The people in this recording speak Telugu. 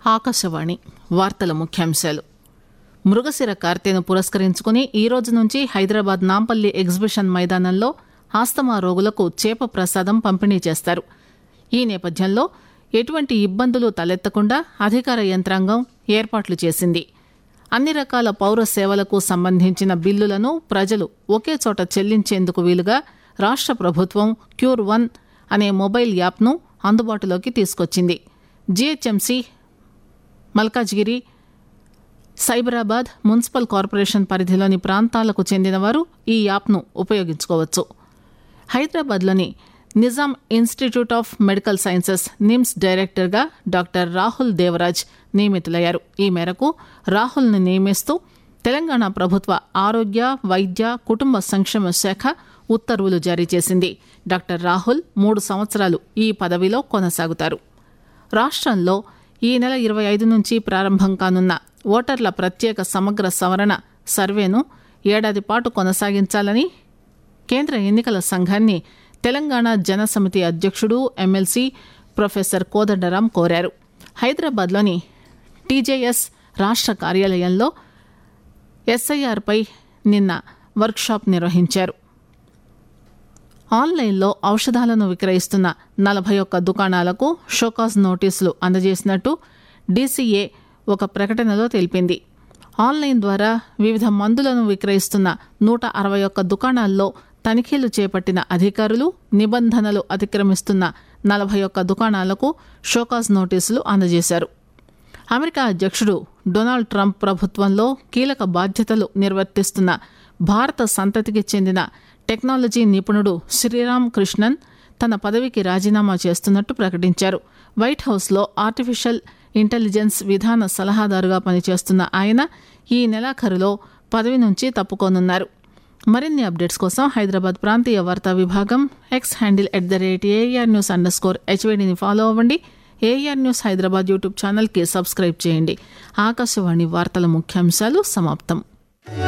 ఆకాశవాణి వార్తల ముఖ్యాంశాలు మృగశిర కార్తెను పురస్కరించుకుని ఈ రోజు నుంచి హైదరాబాద్ నాంపల్లి ఎగ్జిబిషన్ మైదానంలో ఆస్తమా రోగులకు చేప ప్రసాదం పంపిణీ చేస్తారు ఈ నేపథ్యంలో ఎటువంటి ఇబ్బందులు తలెత్తకుండా అధికార యంత్రాంగం ఏర్పాట్లు చేసింది అన్ని రకాల పౌర సేవలకు సంబంధించిన బిల్లులను ప్రజలు ఒకే చోట చెల్లించేందుకు వీలుగా రాష్ట్ర ప్రభుత్వం క్యూర్ వన్ అనే మొబైల్ యాప్ను అందుబాటులోకి తీసుకొచ్చింది GHMC Malkajgiri Cyberabad municipal corporation పరిధిలోని ప్రాంతాలకు చెందినవారు ఈ యాప్ను ఉపయోగించుకోవచ్చు హైదరాబాద్లోని Nizam institute of medical sciences NIMS డైరెక్టర్గా డాక్టర్ రాహుల్ దేవరాజ్ నియమితులయ్యారు ఈ మేరకు రాహుల్ను నియమిస్తూ తెలంగాణ ప్రభుత్వ ఆరోగ్య వైద్య కుటుంబ సంక్షేమ శాఖ ఉత్తర్వులు జారీ చేసింది డాక్టర్ రాహుల్ మూడు సంవత్సరాలు ఈ పదవిలో కొనసాగుతారు రాష్ట్రంలో ఈ నెల ఇరవై ఐదు నుంచి ప్రారంభం కానున్న ఓటర్ల ప్రత్యేక సమగ్ర సవరణ సర్వేను ఏడాది పాటు కొనసాగించాలని కేంద్ర ఎన్నికల సంఘాన్ని తెలంగాణ జనసమితి అధ్యక్షుడు ఎమ్మెల్సీ ప్రొఫెసర్ కోదండరాం కోరారు హైదరాబాద్లోని టీజేఎస్ రాష్ట్ర కార్యాలయంలో ఎస్ఐఆర్పై నిన్న వర్క్షాప్ నిర్వహించారు ఆన్లైన్లో ఔషధాలను విక్రయిస్తున్న నలభై ఒక్క దుకాణాలకు షోకాజ్ నోటీసులు అందజేసినట్టు డీసీఏ ఒక ప్రకటనలో తెలిపింది ఆన్లైన్ ద్వారా వివిధ మందులను విక్రయిస్తున్న నూట అరవై ఒక్క దుకాణాల్లో తనిఖీలు చేపట్టిన అధికారులు నిబంధనలు అతిక్రమిస్తున్న నలభై ఒక్క దుకాణాలకు షోకాజ్ నోటీసులు అందజేశారు అమెరికా అధ్యక్షుడు డొనాల్డ్ ట్రంప్ ప్రభుత్వంలో కీలక బాధ్యతలు నిర్వర్తిస్తున్న భారత సంతతికి చెందిన టెక్నాలజీ నిపుణుడు శ్రీరామ్ కృష్ణన్ తన పదవికి రాజీనామా చేస్తున్నట్టు ప్రకటించారు వైట్ హౌస్లో ఆర్టిఫిషియల్ ఇంటెలిజెన్స్ విధాన సలహాదారుగా పనిచేస్తున్న ఆయన ఈ నెలాఖరులో పదవి నుంచి తప్పుకోనున్నారు మరిన్ని అప్డేట్స్ కోసం హైదరాబాద్ ప్రాంతీయ వార్తా విభాగం X handle at the rate AR news underscore హెచ్వీడీని ఫాలో అవ్వండి ఏఆర్ న్యూస్ హైదరాబాద్ యూట్యూబ్ ఛానల్కి సబ్స్క్రైబ్ చేయండి ఆకాశవాణి వార్తల ముఖ్యాంశాలు సమాప్తం